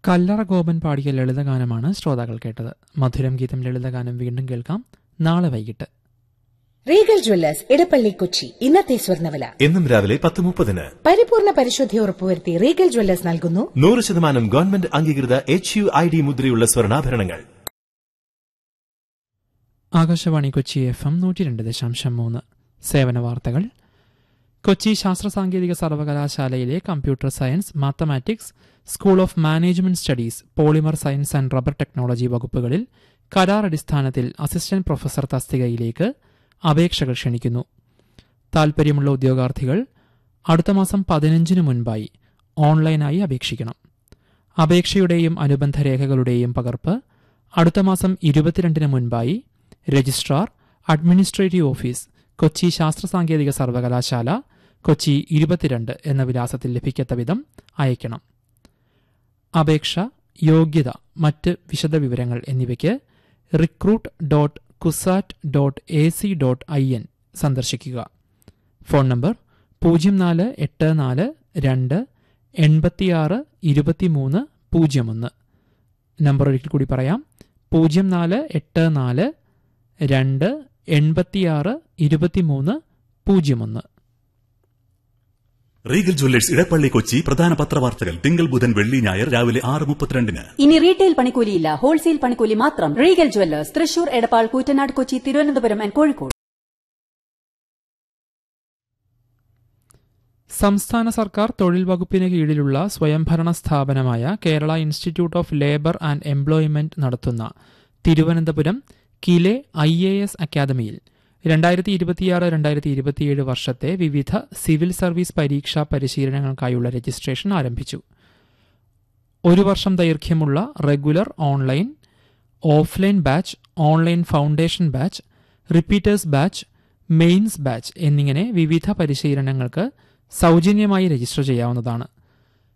കല്ലറ ഗോപൻ പാടിയ ലളിതഗാനമാണ് ശ്രോതാക്കൾ കേട്ടത് മധുരം ഗീതം ലളിതഗാനം വീണ്ടും കേൾക്കാം നാളെ വൈകിട്ട് റീഗൽ ജ്വല്ലേഴ്സ് ഇടപ്പള്ളി കൊച്ചി ഇന്നത്തെ സ്വർണ്ണവില എന്നും രാവിലെ പത്ത് മുപ്പതിന് പരിപൂർണ പരിശുദ്ധി ഉറപ്പുവരുത്തി റീഗൽ ജ്വല്ലേഴ്സ് നൽകുന്നു നൂറ് ശതമാനം ഗവൺമെന്റ് അംഗീകൃത എച്ച് യു ഐ ഡി മുദ്രയുള്ള സ്വർണ്ണാഭരണങ്ങൾ ആകാശവാണി കൊച്ചി എഫ് എം നൂറ്റി രണ്ട് ദശാംശം മൂന്ന് സേവന വാർത്തകൾ കൊച്ചി ശാസ്ത്ര സാങ്കേതിക സർവകലാശാലയിലെ computer science mathematics school of management studies polymer science and rubber technology വകുപ്പുകളിൽ കരാർ അടിസ്ഥാനത്തിൽ അസിസ്റ്റന്റ് പ്രൊഫസർ തസ്തികയിലേക്ക് അപേക്ഷകൾ ക്ഷണിക്കുന്നു താൽപ്പര്യമുള്ള ഉദ്യോഗാർത്ഥികൾ അടുത്ത മാസം പതിനഞ്ചിന് മുൻപായി ഓൺലൈനായി അപേക്ഷിക്കണം അപേക്ഷയുടെയും അനുബന്ധ രേഖകളുടെയും പകർപ്പ് അടുത്ത മാസം ഇരുപത്തിരണ്ടിന് മുൻപായി രജിസ്ട്രാർ അഡ്മിനിസ്ട്രേറ്റീവ് ഓഫീസ് കൊച്ചി ശാസ്ത്ര സാങ്കേതിക സർവകലാശാല കൊച്ചി ഇരുപത്തിരണ്ട് എന്ന വിലാസത്തിൽ ലഭിക്കത്ത വിധം അയക്കണം അപേക്ഷ യോഗ്യത മറ്റ് വിശദവിവരങ്ങൾ എന്നിവയ്ക്ക് recruit dot Cusat dot A C dot I N സന്ദർശിക്കുക ഫോൺ നമ്പർ പൂജ്യം നാല് എട്ട് നാല് രണ്ട് എൺപത്തിയാറ് ഇരുപത്തിമൂന്ന് പൂജ്യം ഒന്ന് നമ്പർ ഒരിക്കൽ കൂടി പറയാം പൂജ്യം നാല് എട്ട് നാല് രണ്ട് എൺപത്തിയാറ് ഇരുപത്തിമൂന്ന് പൂജ്യം ഒന്ന് റീഗൽ ജ്വല്ലേഴ്സ് ഇടപ്പള്ളി കൊച്ചി പ്രധാന പത്രവാർത്തകൾ തിങ്കൾ ബുധൻ വെള്ളി ഞായർ രാവിലെ ആറ് മുപ്പത്തിരണ്ടിന് ഇനി റീറ്റെയിൽ പണിക്കൂലിയില്ല ഹോൾസെയിൽ പണിക്കൂലി മാത്രം Regal jewellers Thrissur Edappal Koottanad Kochi Thiruvananthapuram and Kozhikode സംസ്ഥാന സർക്കാർ തൊഴിൽ വകുപ്പിന് കീഴിലുള്ള സ്വയംഭരണ സ്ഥാപനമായ Kerala institute of labour and employment നടത്തുന്ന Thiruvananthapuram KILE I A S അക്കാദമിയിൽ രണ്ടായിരത്തി ഇരുപത്തിയാറ് രണ്ടായിരത്തി ഇരുപത്തിയേഴ് വർഷത്തെ വിവിധ സിവിൽ സർവീസ് പരീക്ഷാ പരിശീലനങ്ങൾക്കായുള്ള രജിസ്ട്രേഷൻ ആരംഭിച്ചു ഒരു വർഷം ദൈർഘ്യമുള്ള regular online offline batch online foundation batch repeaters batch mains batch എന്നിങ്ങനെ വിവിധ പരിശീലനങ്ങൾക്ക് സൗജന്യമായി രജിസ്റ്റർ ചെയ്യാവുന്നതാണ്